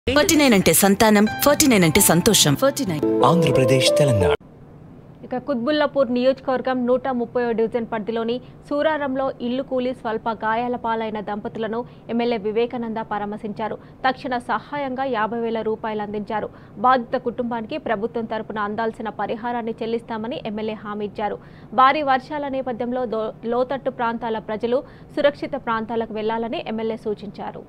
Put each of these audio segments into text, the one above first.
forty nine అంటే సంతానం forty nine అంటే సంతోషం ఫార్టీ నైన్ ఆంధ్రప్రదేశ్ తెలంగాణ ఇక కుత్బుల్లాపూర్ నియోజకవర్గం నూట ముప్పై డివిజన్ పరిధిలోని సూరారంలో ఇల్లు కూలి స్వల్ప గాయాల పాలైన దంపతులను ఎమ్మెల్యే వివేకానంద పరామర్శించారు తక్షణ సహాయంగా యాభై వేల రూపాయలు అందించారు బాధిత కుటుంబానికి ప్రభుత్వం తరపున అందాల్సిన పరిహారాన్ని చెల్లిస్తామని ఎమ్మెల్యే హామీ ఇచ్చారు భారీ వర్షాల నేపథ్యంలో దో- లోతట్టు ప్రాంతాల ప్రజలు సురక్షిత ప్రాంతాలకు వెళ్లాలని ఎమ్మెల్యే సూచించారు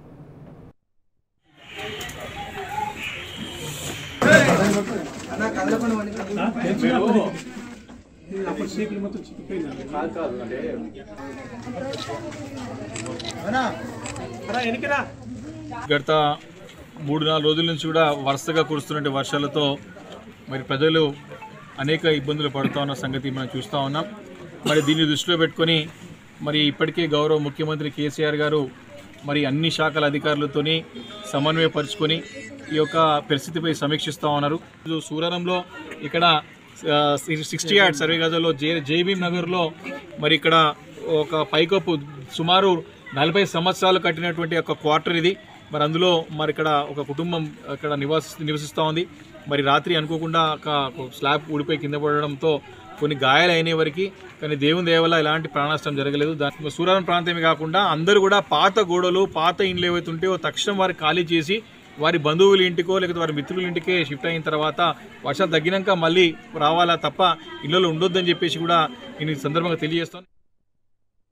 గత మూడు నాలుగు రోజుల నుంచి కూడా వరుసగా కురుస్తున్న వర్షాలతో మరి ప్రజలు అనేక ఇబ్బందులు పడుతూ ఉన్న సంగతి మనం చూస్తూ ఉన్నాం మరి దీన్ని దృష్టిలో పెట్టుకొని మరి ఇప్పటికే గౌరవ ముఖ్యమంత్రి కేసీఆర్ గారు మరి అన్ని శాఖల అధికారులతోని సమన్వయపరుచుకొని ఈ యొక్క పరిస్థితిపై సమీక్షిస్తూ ఉన్నారు ఇది సూరారంలో ఇక్కడ సిక్స్టీ యార్డ్ సర్వే గజల్లో జే జేబీఎం నగర్లో మరి ఇక్కడ ఒక పైకప్పు సుమారు నలభై సంవత్సరాలు కట్టినటువంటి ఒక క్వార్టర్ ఇది మరి అందులో మరి ఇక్కడ ఒక కుటుంబం ఇక్కడ నివాసి నివసిస్తూ ఉంది మరి రాత్రి అనుకోకుండా ఒక ఒక స్లాబ్ ఊడిపోయి కింద పడడంతో కొన్ని గాయాలు అయిన వరకు కానీ దేవుని దయ వల్ల ఎలాంటి ప్రాణనష్టం జరగలేదు దాని సూరారం ప్రాంతమే కాకుండా అందరూ కూడా పాత గోడలు పాత ఇండ్లు ఏవైతే ఉంటే తక్షణం వారికి ఖాళీ చేసి వారి బంధువుల ఇంటికో లేకపోతే వారి మిత్రుల ఇంటికే షిఫ్ట్ అయిన తర్వాత వర్షాలు తగ్గినాక మళ్ళీ రావాలా తప్ప ఇళ్ళలో ఉండొద్దని చెప్పేసి కూడా నేను ఈ సందర్భంగా తెలియజేస్తాను